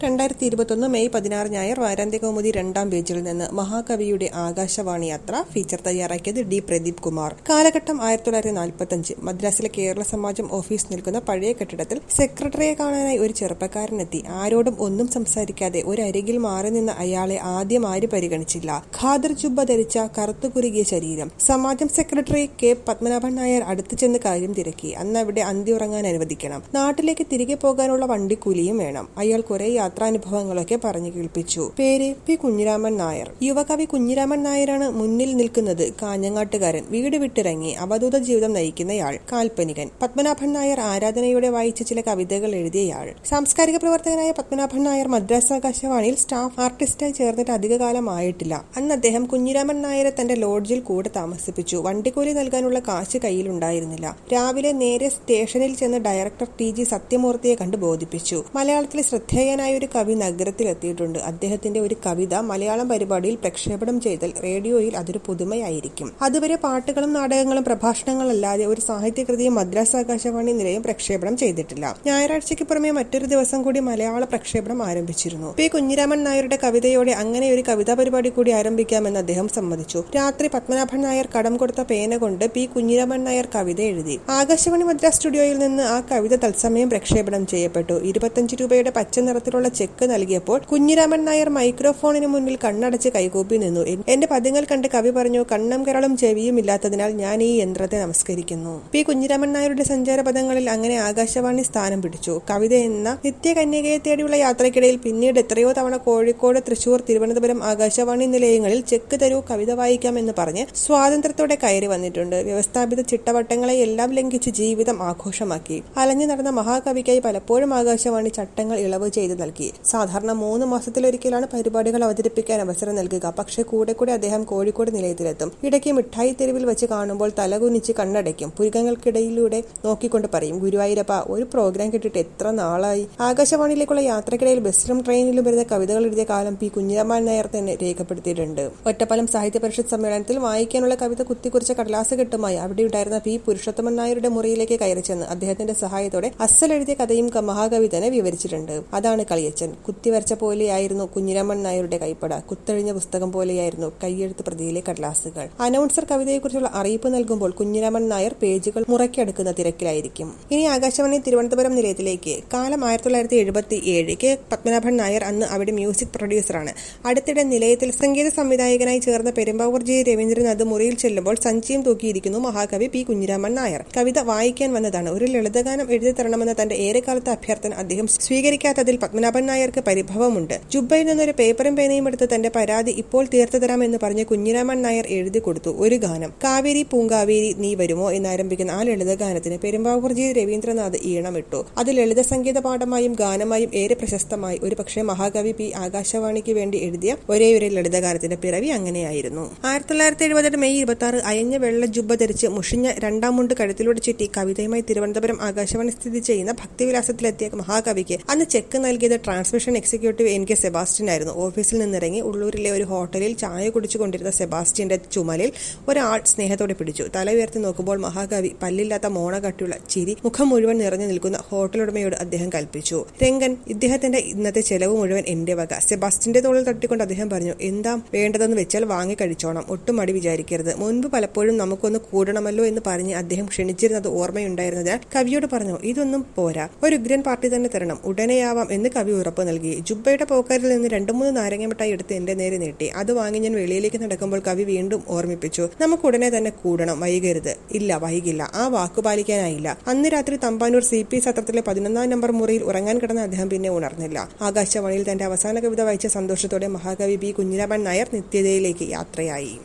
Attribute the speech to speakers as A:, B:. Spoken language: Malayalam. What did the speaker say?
A: രണ്ടായിരത്തി ഇരുപത്തൊന്ന് മെയ് പതിനാറ് ഞായർ വാരാന്ത്യകൗമുദി രണ്ടാം പേജിൽ നിന്ന് മഹാകവിയുടെ ആകാശവാണി യാത്ര ഫീച്ചർ തയ്യാറാക്കിയത് ഡി പ്രദീപ് കുമാർ കാലഘട്ടം ആയിരത്തി തൊള്ളായിരത്തി നാൽപ്പത്തഞ്ച് മദ്രാസിലെ കേരള സമാജം ഓഫീസ് നിൽക്കുന്ന പഴയ കെട്ടിടത്തിൽ സെക്രട്ടറിയെ കാണാനായി ഒരു ചെറുപ്പക്കാരനെത്തി ആരോടും ഒന്നും സംസാരിക്കാതെ ഒരു അരികിൽ മാറി നിന്ന അയാളെ ആദ്യം ആര് പരിഗണിച്ചില്ല ഖാദർ ജുബ്ബ ധരിച്ച കറുത്തു കുറുകിയ ശരീരം സമാജം സെക്രട്ടറി കെ പത്മനാഭൻ നായർ അടുത്തു ചെന്ന് കാര്യം തിരക്കി അന്ന് അവിടെ അന്തി ഉറങ്ങാൻ അനുവദിക്കണം നാട്ടിലേക്ക് തിരികെ പോകാനുള്ള വണ്ടിക്കൂലിയും വേണം അയാൾ കുറെ യാത്രാനുഭവങ്ങളൊക്കെ പറഞ്ഞു കേൾപ്പിച്ചു പേര് പി കുഞ്ഞിരാമൻ നായർ യുവകവി കുഞ്ഞിരാമൻ നായരാണ് മുന്നിൽ നിൽക്കുന്നത് കാഞ്ഞങ്ങാട്ടുകാരൻ വീട് വിട്ടിറങ്ങി അവധൂത ജീവിതം നയിക്കുന്നയാൾ കാൽപ്പനികൻ പത്മനാഭൻ നായർ ആരാധനയോടെ വായിച്ച ചില കവിതകൾ എഴുതിയയാൾ സാംസ്കാരിക പ്രവർത്തകനായ പത്മനാഭൻ നായർ മദ്രാസ് ആകാശവാണിയിൽ സ്റ്റാഫ് ആർട്ടിസ്റ്റായി ചേർന്നിട്ട് അധികകാലമായിട്ടില്ല അന്ന് അദ്ദേഹം കുഞ്ഞിരാമൻ നായരെ തന്റെ ലോഡ്ജിൽ കൂടെ താമസിപ്പിച്ചു വണ്ടിക്കൂലി നൽകാനുള്ള കാശ് കയ്യിലുണ്ടായിരുന്നില്ല രാവിലെ നേരെ സ്റ്റേഷനിൽ ചെന്ന് ഡയറക്ടർ ടി ജി സത്യമൂർത്തിയെ കണ്ട് ബോധിപ്പിച്ചു മലയാളത്തിലെ ശ്രദ്ധേയനായ ഒരു കവി നഗരത്തിലെത്തിയിട്ടുണ്ട് അദ്ദേഹത്തിന്റെ ഒരു കവിത മലയാളം പരിപാടിയിൽ പ്രക്ഷേപണം ചെയ്താൽ റേഡിയോയിൽ അതൊരു പുതുമയായിരിക്കും അതുവരെ പാട്ടുകളും നാടകങ്ങളും പ്രഭാഷണങ്ങളല്ലാതെ ഒരു സാഹിത്യകൃതിയും മദ്രാസ് ആകാശവാണി നിലയം പ്രക്ഷേപണം ചെയ്തിട്ടില്ല ഞായറാഴ്ചയ്ക്ക് പുറമെ മറ്റൊരു ദിവസം കൂടി മലയാള പ്രക്ഷേപണം ആരംഭിച്ചിരുന്നു പി കുഞ്ഞിരാമൻ നായരുടെ കവിതയോടെ അങ്ങനെ ഒരു കവിതാ പരിപാടി കൂടി ആരംഭിക്കാമെന്ന് അദ്ദേഹം സമ്മതിച്ചു രാത്രി പത്മനാഭൻ നായർ കടം കൊടുത്ത പേന കൊണ്ട് പി കുഞ്ഞിരാമൻ നായർ കവിത എഴുതി ആകാശവാണി മദ്രാസ് സ്റ്റുഡിയോയിൽ നിന്ന് ആ കവിത തത്സമയം പ്രക്ഷേപണം ചെയ്യപ്പെട്ടു ഇരുപത്തഞ്ച് രൂപയുടെ പച്ച നിറത്തിലുള്ള ചെക്ക് നൽകിയപ്പോൾ കുഞ്ഞിരാമൻ നായർ മൈക്രോഫോണിന് മുന്നിൽ കണ്ണടച്ച് കൈകൂപ്പി നിന്നു എന്റെ പദ്യങ്ങൾ കണ്ട് കവി പറഞ്ഞു കണ്ണം കരളും ചെവിയും ഇല്ലാത്തതിനാൽ ഞാൻ ഈ യന്ത്രത്തെ നമസ്കരിക്കുന്നു പി കുഞ്ഞിരാമൻ നായരുടെ സഞ്ചാരപദങ്ങളിൽ അങ്ങനെ ആകാശവാണി സ്ഥാനം പിടിച്ചു കവിത എന്ന നിത്യകന്യകയെ തേടിയുള്ള യാത്രയ്ക്കിടയിൽ പിന്നീട് എത്രയോ തവണ കോഴിക്കോട് തൃശൂർ തിരുവനന്തപുരം ആകാശവാണി നിലയങ്ങളിൽ ചെക്ക് തരൂ കവിത വായിക്കാം എന്ന് പറഞ്ഞ് സ്വാതന്ത്ര്യത്തോടെ കയറി വന്നിട്ടുണ്ട് വ്യവസ്ഥാപിത ചിട്ടവട്ടങ്ങളെ എല്ലാം ലംഘിച്ച് ജീവിതം ആഘോഷമാക്കി അലഞ്ഞു നടന്ന മഹാകവിക്കായി പലപ്പോഴും ആകാശവാണി ചട്ടങ്ങൾ ഇളവ് ചെയ്തു നൽകി സാധാരണ മൂന്ന് മാസത്തിലൊരിക്കലാണ് പരിപാടികൾ അവതരിപ്പിക്കാൻ അവസരം നൽകുക പക്ഷേ കൂടെ കൂടെ അദ്ദേഹം കോഴിക്കോട് നിലയത്തിലെത്തും ഇടയ്ക്ക് മിഠായി തെരുവിൽ വെച്ച് കാണുമ്പോൾ തലകുനിച്ച് കണ്ണടയ്ക്കും പുരികങ്ങൾക്കിടയിലൂടെ നോക്കിക്കൊണ്ട് പറയും ഗുരുവായൂരപ്പ ഒരു പ്രോഗ്രാം കിട്ടിയിട്ട് എത്ര നാളായി ആകാശവാണിയിലേക്കുള്ള യാത്രക്കിടയിൽ ബസ്സിലും ട്രെയിനിലും വരുന്ന കവിതകൾ എഴുതിയ കാലം പി കുഞ്ഞിരാമൻ നായർ തന്നെ രേഖപ്പെടുത്തിയിട്ടുണ്ട് ഒറ്റപ്പാലം സാഹിത്യ പരിഷത്ത് സമ്മേളനത്തിൽ വായിക്കാനുള്ള കവിത കുത്തിക്കുറിച്ച കടലാസ് കെട്ടുമായി അവിടെ ഉണ്ടായിരുന്ന പി പുരുഷോത്തമൻ നായരുടെ മുറിയിലേക്ക് കയറി ചെന്ന് അദ്ദേഹത്തിന്റെ സഹായത്തോടെ അസൽ എഴുതിയ കഥയും മഹാകവി തന്നെ വിവരിച്ചിട്ടുണ്ട് അതാണ് കളിയച്ചൻ കുത്തിവരച്ച പോലെയായിരുന്നു കുഞ്ഞിരാമൻ നായരുടെ കൈപ്പട കുത്തഴിഞ്ഞ പുസ്തകം പോലെയായിരുന്നു കൈയെഴുത്ത് പ്രതിയിലെ കടലാസുകൾ അനൗൺസർ കവിതയെക്കുറിച്ചുള്ള അറിയിപ്പ് നൽകുമ്പോൾ കുഞ്ഞിരാമൻ നായർ പേജുകൾ മുറയ്ക്കെടുക്കുന്ന തിരക്കിലായിരിക്കും ഇനി ആകാശവാണി തിരുവനന്തപുരം നിലയത്തിലേക്ക് കാലം ആയിരത്തി തൊള്ളായിരത്തി എഴുപത്തി ഏഴ് കെ പത്മനാഭൻ നായർ അന്ന് അവിടെ മ്യൂസിക് പ്രൊഡ്യൂസറാണ് അടുത്തിടെ നിലയത്തിൽ സംഗീത സംവിധായകനായി ചേർന്ന പെരുമ്പാവൂർ ജി രവീന്ദ്രനാഥ് മുറിയിൽ ചെല്ലുമ്പോൾ സഞ്ചിയും തൂക്കിയിരിക്കുന്നു മഹാകവി പി കുഞ്ഞിരാമൻ നായർ കവിത വായിക്കാൻ വന്നതാണ് ഒരു ലളിതഗാനം എഴുതി തരണമെന്ന തന്റെ ഏറെക്കാലത്തെ അഭ്യർത്ഥന അദ്ദേഹം സ്വീകരിക്കാത്തതിൽ പത്മനാഭൻ നായർക്ക് പരിഭവമുണ്ട് ജുബയിൽ നിന്നൊരു പേപ്പറും പേനയും എടുത്ത് തന്റെ പരാതി ഇപ്പോൾ തീർത്തു തരാമെന്ന് പറഞ്ഞ് കുഞ്ഞിരാമൻ നായർ എഴുതി കൊടുത്തു ഒരു ഗാനം കാവേരി പൂങ്കാവേരി നീ വരുമോ എന്നാരംഭിക്കുന്ന ആ ലളിതഗാനത്തിന് പെരുമ്പാവൂർ ജി രവീന്ദ്രനാഥ് ഈണമിട്ടു അത് ലളിത സംഗീത പാഠമായും ഗാനമായും ഏറെ പ്രശസ്തമായി ഒരു പക്ഷേ മഹാകവി പി ആകാശവാണിക്ക് വേണ്ടി എഴുതിയ ഒരേ ഒരു ലളിതഗാനത്തിന്റെ പിറവി അങ്ങനെയായിരുന്നു ആയിരത്തി തൊള്ളായിരത്തി എഴുപത്തെട്ട് മെയ് ഇരുപത്തി ആറ് അയഞ്ഞ വെള്ള ജുബ്ബ ധരിച്ച് മുഷിഞ്ഞ രണ്ടാം മുണ്ട് കഴുത്തിലൂടെ ചുറ്റി കവിതയുമായി തിരുവനന്തപുരം ആകാശവാണി സ്ഥിതി ചെയ്യുന്ന ഭക്തിവിലാസത്തിലെത്തിയ മഹാകവിക്ക് അന്ന് ചെക്ക് നൽകിയത് transmission executive N K Sebastian ആയിരുന്നു ഓഫീസിൽ നിന്നിറങ്ങി ഉള്ളൂരിലെ ഒരു ഹോട്ടലിൽ ചായ കുടിച്ചുകൊണ്ടിരുന്ന സെബാസ്റ്റ്യന്റെ ചുമലിൽ ഒരാൾ സ്നേഹത്തോടെ പിടിച്ചു തല ഉയർത്തി നോക്കുമ്പോൾ മഹാകവി പല്ലില്ലാത്ത മോണ കട്ടിയുള്ള ചിരി മുഖം മുഴുവൻ നിറഞ്ഞു നിൽക്കുന്ന ഹോട്ടലുടമയോട് അദ്ദേഹം കൽപ്പിച്ചു രംഗൻ ഇദ്ദേഹത്തിന്റെ ഇന്നത്തെ ചെലവ് മുഴുവൻ എന്റെ വക സെബാസ്റ്റ്യന്റെ തോളിൽ തട്ടിക്കൊണ്ട് അദ്ദേഹം പറഞ്ഞു എന്താ വേണ്ടതെന്ന് വെച്ചാൽ വാങ്ങി കഴിച്ചോണം ഒട്ടും മടി വിചാരിക്കരുത് മുൻപ് പലപ്പോഴും നമുക്കൊന്ന് കൂടണമല്ലോ എന്ന് പറഞ്ഞ് അദ്ദേഹം ക്ഷണിച്ചിരുന്നത് ഓർമ്മയുണ്ടായിരുന്നതിനാൽ കവിയോട് പറഞ്ഞു ഇതൊന്നും പോരാ ഒരു ഉഗ്രൻ പാർട്ടി തന്നെ തരണം ഉടനെയാവാം എന്ന് കവി ഉറപ്പ് നൽകി ജുബയുടെ പോക്കരിൽ നിന്ന് രണ്ടു മൂന്ന് നാരങ്ങ മിഠായി എടുത്ത് എന്റെ നേരെ നീട്ടി അത് വാങ്ങി ഞാൻ വെളിയിലേക്ക് നടക്കുമ്പോൾ കവി വീണ്ടും ഓർമ്മിപ്പിച്ചു നമുക്ക് ഉടനെ തന്നെ കൂടണം വൈകരുത് ഇല്ല വൈകില്ല ആ വാക്കു പാലിക്കാനായില്ല അന്ന് രാത്രി തമ്പാനൂർ സി പി സത്രത്തിലെ പതിനൊന്നാം നമ്പർ മുറിയിൽ ഉറങ്ങാൻ കിടന്ന അദ്ദേഹം പിന്നെ ഉണർന്നില്ല ആകാശവാണിയിൽ തന്റെ അവസാന കവിത വായിച്ച സന്തോഷത്തോടെ മഹാകവി ബി കുഞ്ഞിരാമൻ നായർ നിത്യതയിലേക്ക് യാത്രയായി